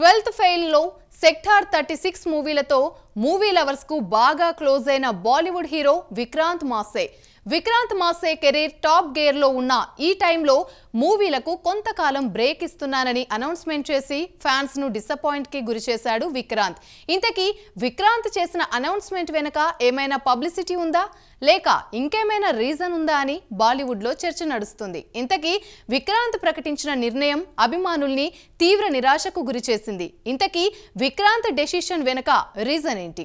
twelfth ఫెయిల్లో sector thirty six మూవీలతో movie lovers కు బాగా క్లోజ్ అయిన Bollywood hero Vikrant Massey Vikrant Massey career top gear లో ఉన్న ఈ టైంలో మూవీలకు కొంతకాలం బ్రేక్ ఇస్తున్నానని అనౌన్స్మెంట్ చేసి ఫ్యాన్స్ ను డిసప్పాయింట్ కి గురి చేశాడు విక్రాంత్ ఇంతకీ విక్రాంత్ చేసిన అనౌన్స్మెంట్ వెనుక ఏమైనా పబ్లిసిటీ ఉందా లేక ఇంకేమైనా రీజన్ ఉందా అని బాలీవుడ్ లో చర్చ నడుస్తుంది ఇంతకీ విక్రాంత్ ప్రకటించిన నిర్ణయం అభిమానుల్ని తీవ్ర నిరాశకు గురి చేసింది ఇంతకీ విక్రాంత్ డెసిషన్ వెనుక రీజన్ ఏంటి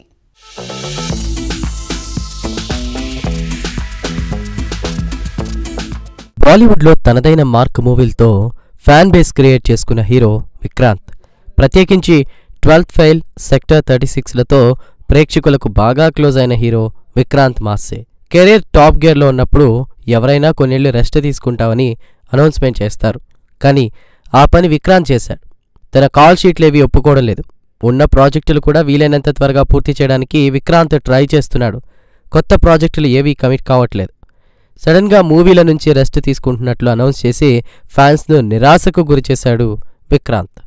బాలీవుడ్లో తనదైన మార్క్ మూవీలతో ఫ్యాన్ బేస్ క్రియేట్ చేసుకున్న హీరో విక్రాంత్ ప్రత్యేకించి ట్వెల్త్ ఫెయిల్ సెక్టర్ థర్టీ సిక్స్లతో ప్రేక్షకులకు బాగా క్లోజ్ అయిన hero Vikrant Massey career top గేర్లో ఉన్నప్పుడు ఎవరైనా కొన్నేళ్లు రెస్ట్ తీసుకుంటామని అనౌన్స్మెంట్ చేస్తారు కానీ ఆ పని విక్రాంత్ చేశాడు తన కాల్ షీట్లేవి ఒప్పుకోవడం లేదు ఉన్న ప్రాజెక్టులు కూడా వీలైనంత త్వరగా పూర్తి చేయడానికి విక్రాంత్ ట్రై చేస్తున్నాడు కొత్త ప్రాజెక్టులు ఏవీ కమిట్ కావట్లేదు సడన్గా మూవీల నుంచి రెస్ట్ తీసుకుంటున్నట్లు అనౌన్స్ చేసి ఫ్యాన్స్ను నిరాశకు గురిచేశాడు విక్రాంత్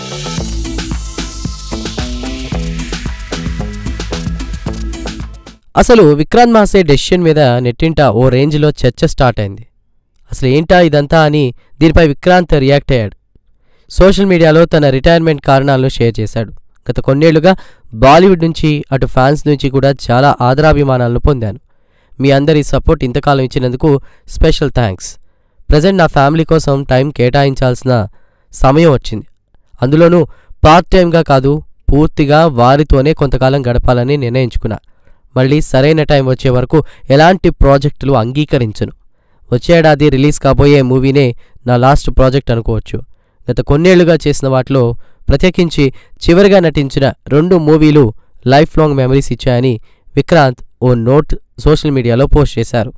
అసలు విక్రాంత్ మాసే డెసిషన్ మీద నెట్టింట ఓ రేంజ్లో చర్చ స్టార్ట్ అయింది అసలు ఏంటా ఇదంతా అని దీనిపై విక్రాంత్ రియాక్ట్ అయ్యాడు సోషల్ మీడియాలో తన రిటైర్మెంట్ కారణాలను షేర్ చేశాడు గత కొన్నేళ్లుగా బాలీవుడ్ నుంచి అటు ఫ్యాన్స్ నుంచి కూడా చాలా ఆదరాభిమానాలను పొందాను మీ అందరి సపోర్ట్ ఇంతకాలం ఇచ్చినందుకు స్పెషల్ థ్యాంక్స్ ప్రజెంట్ నా ఫ్యామిలీ కోసం టైం కేటాయించాల్సిన సమయం వచ్చింది అందులోనూ పార్ట్ టైంగా కాదు పూర్తిగా వారితోనే కొంతకాలం గడపాలని నిర్ణయించుకున్నా మళ్ళీ సరైన టైం వచ్చే వరకు ఎలాంటి ప్రాజెక్టులు అంగీకరించను వచ్చే ఏడాది రిలీజ్ కాబోయే మూవీనే నా లాస్ట్ ప్రాజెక్ట్ అనుకోవచ్చు గత కొన్నేళ్లుగా చేసిన వాటిలో ప్రత్యేకించి చివరిగా నటించిన రెండు మూవీలు లైఫ్ లాంగ్ మెమరీస్ ఇచ్చాయని విక్రాంత్ ఓ నోట్ సోషల్ మీడియాలో పోస్ట్ చేశారు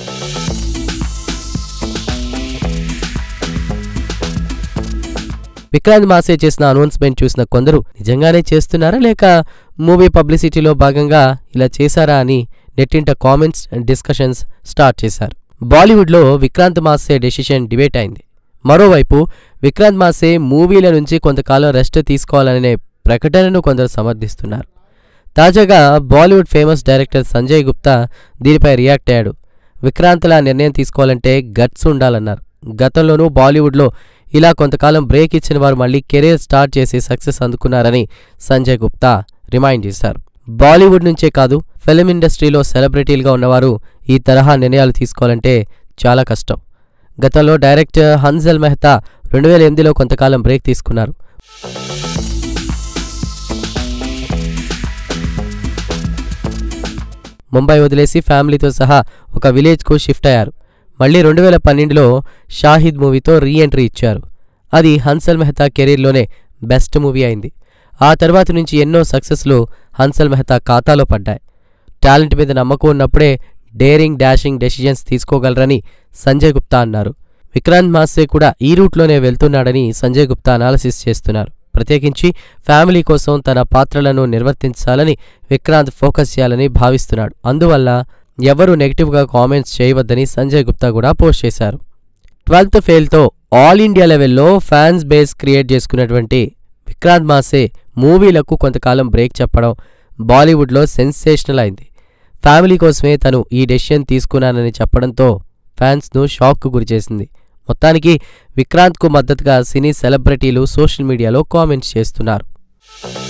విక్రాంత్ మాసే చేసిన అనౌన్స్మెంట్ చూసిన కొందరు నిజంగానే చేస్తున్నారా లేక మూవీ పబ్లిసిటీలో భాగంగా ఇలా చేశారా అని నెట్టింట కామెంట్స్ అండ్ డిస్కషన్స్ స్టార్ట్ చేశారు బాలీవుడ్లో విక్రాంత్ మాసే డెసిషన్ డిబేట్ అయింది మరోవైపు విక్రాంత్ మాసే మూవీల నుంచి కొంతకాలం రెస్ట్ తీసుకోవాలనే ప్రకటనను కొందరు సమర్థిస్తున్నారు తాజాగా Bollywood famous director Sanjay Gupta దీనిపై రియాక్ట్ అయ్యాడు విక్రాంత్లా నిర్ణయం తీసుకోవాలంటే గట్స్ ఉండాలన్నారు గతంలోనూ బాలీవుడ్లో ఇలా కొంతకాలం బ్రేక్ ఇచ్చిన వారు మళ్ళీ కెరీర్ స్టార్ట్ చేసి సక్సెస్ అందుకున్నారని సంజయ్ గుప్తా రిమైండ్ చేశారు బాలీవుడ్ నుంచే కాదు ఫిలిం ఇండస్ట్రీలో సెలబ్రిటీలుగా ఉన్నవారు ఈ తరహా నిర్ణయాలు తీసుకోవాలంటే చాలా కష్టం గతంలో డైరెక్టర్ హన్జల్ మెహతా రెండు వేల ఎనిమిదిలో కొంతకాలం బ్రేక్ తీసుకున్నారు ముంబై వదిలేసి ఫ్యామిలీతో సహా ఒక విలేజ్కు షిఫ్ట్ అయ్యారు మళ్ళీ రెండు వేల పన్నెండులో షాహిద్ మూవీతో రీ ఎంట్రీ ఇచ్చారు అది హన్సల్ మెహతా కెరీర్లోనే బెస్ట్ మూవీ అయింది ఆ తర్వాత నుంచి ఎన్నో సక్సెస్లు హన్సల్ మెహతా ఖాతాలో పడ్డాయి టాలెంట్ మీద నమ్మకం ఉన్నప్పుడే డేరింగ్ డాషింగ్ డెసిషన్స్ తీసుకోగలరని సంజయ్ గుప్తా అన్నారు విక్రాంత్ మాసే కూడా ఈ రూట్లోనే వెళ్తున్నాడని సంజయ్ గుప్తా అనాలసిస్ చేస్తున్నారు ప్రత్యేకించి ఫ్యామిలీ కోసం తన పాత్రలను నిర్వర్తించాలని విక్రాంత్ ఫోకస్ చేయాలని భావిస్తున్నాడు అందువల్ల ఎవరూ నెగిటివ్గా కామెంట్స్ చేయవద్దని సంజయ్ గుప్తా కూడా పోస్ట్ చేశారు ట్వెల్త్ ఫెయిల్తో ఆల్ ఇండియా లెవెల్లో ఫ్యాన్స్ బేస్ క్రియేట్ చేసుకున్నటువంటి విక్రాంత్ మాసే మూవీలకు కొంతకాలం బ్రేక్ చెప్పడం బాలీవుడ్లో సెన్సేషనల్ అయింది ఫ్యామిలీ కోసమే తను ఈ డెసిషన్ తీసుకున్నానని చెప్పడంతో ఫ్యాన్స్ను షాక్కు గురిచేసింది మొత్తానికి విక్రాంత్కు మద్దతుగా సినీ సెలబ్రిటీలు సోషల్ మీడియాలో కామెంట్స్ చేస్తున్నారు